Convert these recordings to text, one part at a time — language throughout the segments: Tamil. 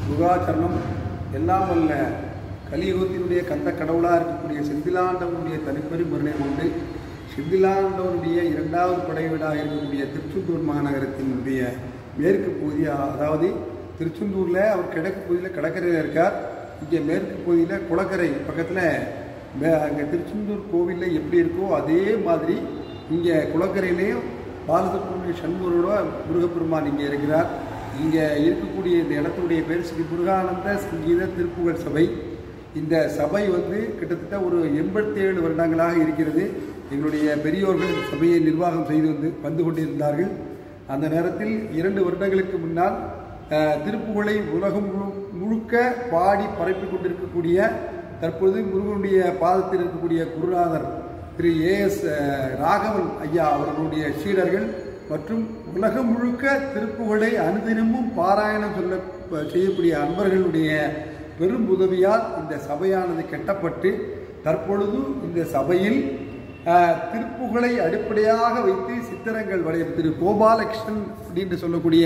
முருகாச்சரணம் எல்லாம் அல்ல கலியுகத்தினுடைய கந்த கடவுளாக இருக்கக்கூடிய செந்திலாண்டவனுடைய தனிப்பெரும் கருணை கொண்டு செந்திலாண்டவனுடைய இரண்டாவது படை வீடாக இருக்கக்கூடிய திருச்செந்தூர் மாநகரத்தினுடைய மேற்கு பகுதி அதாவது திருச்செந்தூரில் அவர் கிழக்கு பகுதியில் கடற்கரையில் இருக்கார் இங்கே மேற்கு பகுதியில் குளக்கரை பக்கத்தில் அங்கே திருச்செந்தூர் கோவிலில் எப்படி இருக்கோ அதே மாதிரி இங்கே குளக்கரையிலேயும் பாலசுப்ரமணிய சண்முகரோட முருகப்பெருமான் இங்கே இருக்கிறார் இங்கே இருக்கக்கூடிய இந்த இடத்துடைய பேர் ஸ்ரீ முருகானந்த சங்கீத திருப்புகழ் சபை இந்த சபை வந்து கிட்டத்தட்ட ஒரு எண்பத்தேழு வருடங்களாக இருக்கிறது எங்களுடைய பெரியோர்கள் இந்த சபையை நிர்வாகம் செய்து வந்து வந்து கொண்டிருந்தார்கள் அந்த நேரத்தில் இரண்டு வருடங்களுக்கு முன்னால் அஹ், திருப்புகழை உலகம் முழு- முழுக்க பாடி பரப்பிக் கொண்டிருக்கக்கூடிய தற்போது முருகனுடைய பாதத்தில் இருக்கக்கூடிய குருநாதர் திரு ஏ எஸ் ராகவன் ஐயா அவர்களுடைய சீடர்கள் மற்றும் உலகம் முழுக்க திருப்புகழை அனுதினமும் பாராயணம் சொல்ல செய்யக்கூடிய அன்பர்களுடைய பெரும் உதவியால் இந்த சபையானது கட்டப்பட்டு தற்பொழுது இந்த சபையில் அஹ், திருப்புகழை அடிப்படையாக வைத்து சித்திரங்கள் வரைய திரு கோபாலகிருஷ்ணன் அப்படின்னு சொல்லக்கூடிய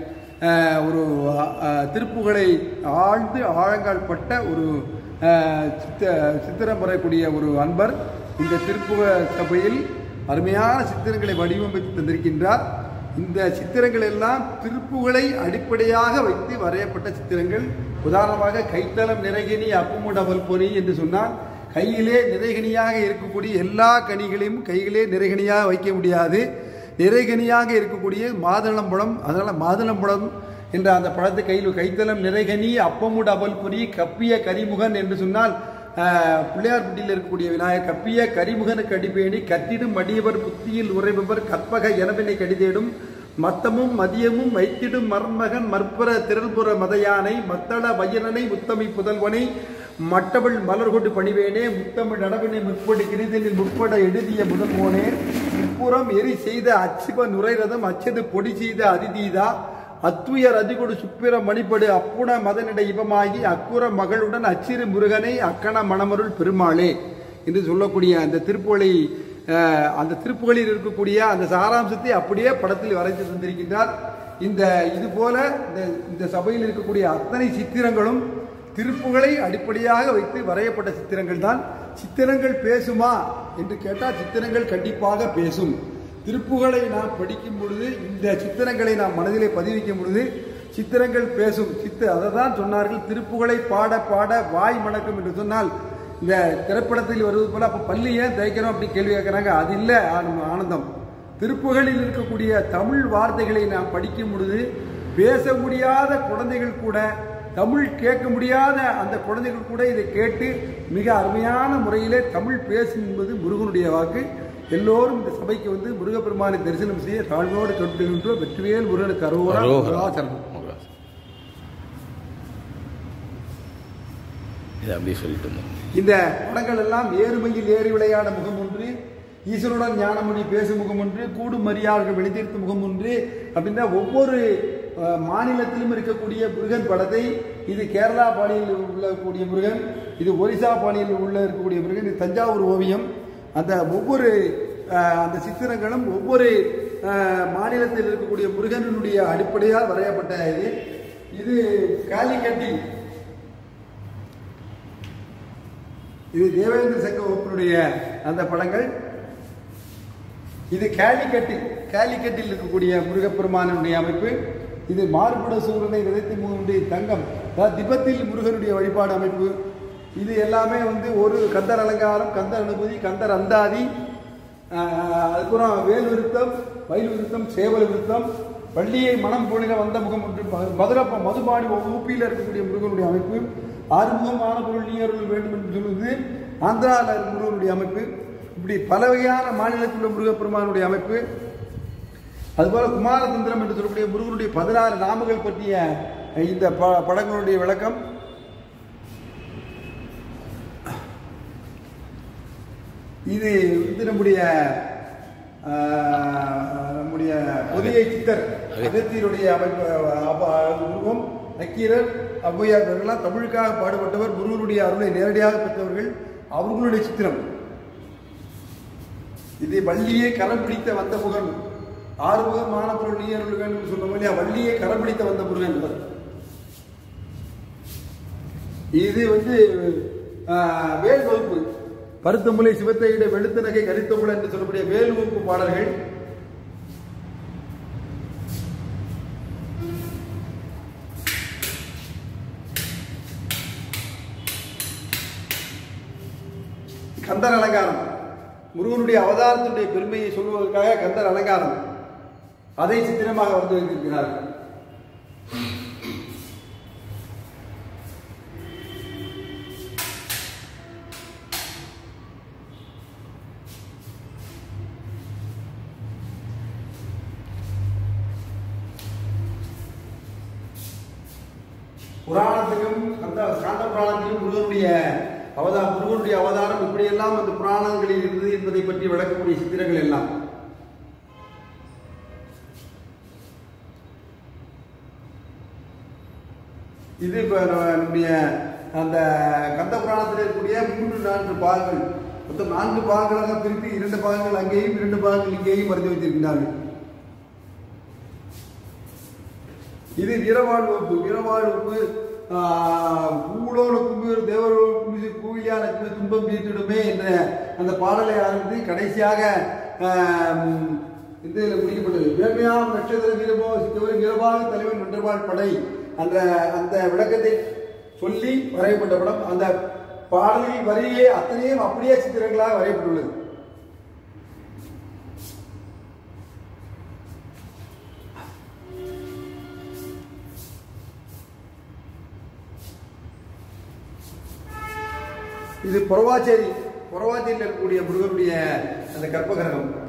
அஹ், ஒரு அஹ், திருப்புகழை ஆழ்ந்து ஆழங்கால் பட்ட ஒரு அஹ், சித்த சித்திரம் வரையக்கூடிய ஒரு அன்பர் இந்த திருப்புக சபையில் அருமையான சித்திரங்களை வடிவமைத்து தந்திருக்கின்றார் இந்த சித்திரங்கள் எல்லாம் திருப்புகளை அடிப்படையாக வைத்து வரையப்பட்ட சித்திரங்கள் உதாரணமாக கைத்தளம் நிறைகினி அப்புமுடவல் பொறி என்று சொன்னால் கையிலே நிறைகனியாக இருக்கக்கூடிய எல்லா கனிகளையும் கையிலே நிறைகனியாக வைக்க முடியாது நிறைகனியாக இருக்கக்கூடிய மாதுளம்பழம் அதனால் மாதுளம்பழம் என்ற அந்த பழத்தை கையில் கைத்தளம் நிறைகனி அப்பமுட அவல் பொறி கப்பிய கரிமுகன் என்று சொன்னால் ஆஹ், பிள்ளையார்பட்டியில் இருக்கக்கூடிய விநாயகர் கப்பிய கரிமுகனுக்கு அடிப்பேணி கத்திடும் மடியவர் புத்தியில் உறைபவர் கற்பக எனவினை கடிதேடும் மத்தமும் மதியமும் வைத்திடும் மர்மகன் மற்பர திரள்புற மதையானை மத்தள வயலனை முத்தமை புதல்வனை மட்டவள் மலர் கொண்டு பணிவேனே முத்தமிழ் நடவினை முற்படு கிரிதலில் முற்பட எழுதிய முதல்வோனே முப்புறம் எரி செய்த அச்சிப நுரைரதம் அச்சது பொடி செய்த அதிதீதா அத்துயர் அதிகொடு சுப்பிர மணிப்படு அப்புண மதனிட இவமாகி அக்குற மகளுடன் அச்சிறு முருகனை அக்கண மணமருள் பெருமாளே என்று சொல்லக்கூடிய அந்த திருப்புகளை அஹ், அந்த திருப்புகளில் இருக்கக்கூடிய அந்த சாராம்சத்தை அப்படியே படத்தில் வரைந்து தந்திருக்கின்றார் இந்த இது போல இந்த இந்த சபையில் இருக்கக்கூடிய அத்தனை சித்திரங்களும் திருப்புகளை அடிப்படையாக வைத்து வரையப்பட்ட சித்திரங்கள் தான் சித்திரங்கள் பேசுமா என்று கேட்டால் சித்திரங்கள் கண்டிப்பாக பேசும் திருப்புகளை நாம் படிக்கும் பொழுது இந்த சித்திரங்களை நாம் மனதிலே பதிவிக்கும் பொழுது சித்திரங்கள் பேசும் சித்து அதை தான் சொன்னார்கள் திருப்புகளை பாட பாட வாய் மணக்கும் என்று சொன்னால் இந்த திரைப்படத்தில் வருவது போல அப்போ பள்ளி ஏன் தைக்கிறோம் அப்படி கேள்வி கேட்குறாங்க அது இல்லை ஆனந்தம் ஆனந்தம் திருப்புகளில் இருக்கக்கூடிய தமிழ் வார்த்தைகளை நாம் படிக்கும் பொழுது பேச முடியாத குழந்தைகள் கூட தமிழ் கேட்க முடியாத அந்த குழந்தைகள் கூட இதை கேட்டு மிக அருமையான முறையிலே தமிழ் பேசும் என்பது முருகனுடைய வாக்கு எல்லோரும் இந்த சபைக்கு வந்து முருகப்பெருமானை தரிசனம் செய்ய தாழ்வோடு கட்டுகின்றோம் வெற்றிவேல் முருகனுக்கு அரோரா அரோகரா. முருகாசரணம். முருகாசரணம். இதை அப்படியே சொல்லிட்டு இருந்தோம் இந்த படங்கள் எல்லாம் ஏறுமையில் ஏறி விளையாட முகம் ஒன்று ஈஸ்வருடன் ஞானமொழி பேசும் முகம் ஒன்று கூடும் மரியாதைகள் வெளித்தீர்த்து முகம் ஒன்று அப்படின்னா ஒவ்வொரு அஹ், மாநிலத்திலும் இருக்கக்கூடிய முருகன் படத்தை இது கேரளா பாணியில் உள்ளக்கூடிய முருகன் இது ஒரிசா பாணியில் உள்ள இருக்கக்கூடிய முருகன் இது தஞ்சாவூர் ஓவியம் அந்த ஒவ்வொரு அஹ், அந்த சித்திரங்களும் ஒவ்வொரு அஹ், மாநிலத்தில் இருக்கக்கூடிய முருகனுடைய அடிப்படையால் வரையப்பட்ட இது இது காலிக்கட்டி இது தேவேந்திர சக்கரவர்த்தியுடைய அந்த படங்கள் இது கேலிக்கட்டில் கேலிக்கட்டில் இருக்கக்கூடிய முருகப்பெருமானுடைய அமைப்பு இது மார்புட சூரனை விதைத்து மூன்று தங்கம் அதாவது திபத்தில் முருகனுடைய வழிபாடு அமைப்பு இது எல்லாமே வந்து ஒரு கந்தர் அலங்காரம் கந்தர் அனுபூதி கந்தர் அந்தாதி ஆஹ், அதுக்கப்புறம் வேல் விருத்தம் மயில் விருத்தம் சேவல் விருத்தம் பள்ளியை மனம் போனில வந்த முகம் ஒன்று ம- மதுரை மதுபாடி ஊப்பியில் இருக்கக்கூடிய முருகனுடைய அமைப்பு ஆறுமுகமான பொருள் நீ அருள் வேண்டும் என்று சொல்வது ஆந்திராவில் முருகனுடைய அமைப்பு இப்படி பல வகையான மாநிலத்தில் உள்ள முருகப்பெருமானுடைய அமைப்பு அதுபோல குமாரதந்திரம் என்று சொல்லக்கூடிய முருகனுடைய பதினாறு நாமங்கள் பற்றிய இந்த ப- படங்களுடைய விளக்கம் இது வந்து நம்முடைய ஆஹ், நம்முடைய புதிய சித்தர் அகத்தியருடைய அமைப்பு அப்ப- உருவம் நக்கீரர் ஔவையார் இவர்கள்லாம் தமிழுக்காக பாடுபட்டவர் முருகனுடைய அருளை நேரடியாக பெற்றவர்கள் அவர்களுடைய சித்திரம் இது வள்ளியே கரம் பிடித்த வந்த முகன் ஆறுமுகம் மானப்பொருள் நீ அருள் வேண்டும் சொன்ன இல்லையா வள்ளியே கரம் பிடித்த வந்த முருகன் இவர். இது வந்து ஆஹ், வேல் வகுப்பு கருத்தமுலை சிவத்தையிட வெளுத்த நகை கருத்தமுலை என்று சொல்லக்கூடிய வேல் வகுப்பு பாடல்கள் கந்தர் அலங்காரம் முருகனுடைய அவதாரத்தினுடைய பெருமையை சொல்வதற்காக கந்தர் அலங்காரம் அதை சித்திரமாக வந்து வைத்திருக்கிறார்கள் புராணத்துக்கும் அந்த காந்த புராணத்திலும் முருகனுடைய அவதா முருகனுடைய அவதாரம் இப்படியெல்லாம் அந்த புராணங்களில் இருந்தது என்பதை பற்றி விளக்கக்கூடிய சித்திரங்கள் எல்லாம் இது இப்ப நம்முடைய அந்த கந்த புராணத்தில் இருக்கக்கூடிய மூன்று நான்கு பாகங்கள் மொத்தம் நான்கு பாகங்களாக பிரித்து இரண்டு பாகங்கள் அங்கேயும் இரண்டு பாகங்கள் இங்கேயும் மறைத்து வைத்திருக்கிறார்கள் இது வீரவாழ் வகுப்பு வீரவாழ் வகுப்பு பூலோட கும்பீர் தேவரோட கும்பி கூவிலியான துன்பம் தீர்த்திடுமே என்ற அந்த பாடலை ஆரம்பித்து கடைசியாக ஆம், இந்த இதில் முடிக்கப்பட்டது வேட்மையாம் நட்சத்திர வீரபோ சித்தவர் வீரபாக தலைவன் வென்றபாள் படை அந்த அந்த விளக்கத்தை சொல்லி வரையப்பட்ட படம் அந்த பாடலில் வரியே அத்தனையும் அப்படியே சித்திரங்களாக வரையப்பட்டுள்ளது இது புறவாச்சேரி புறவாச்சேரியில் இருக்கக்கூடிய முருகனுடைய அந்த கற்பகிரகம்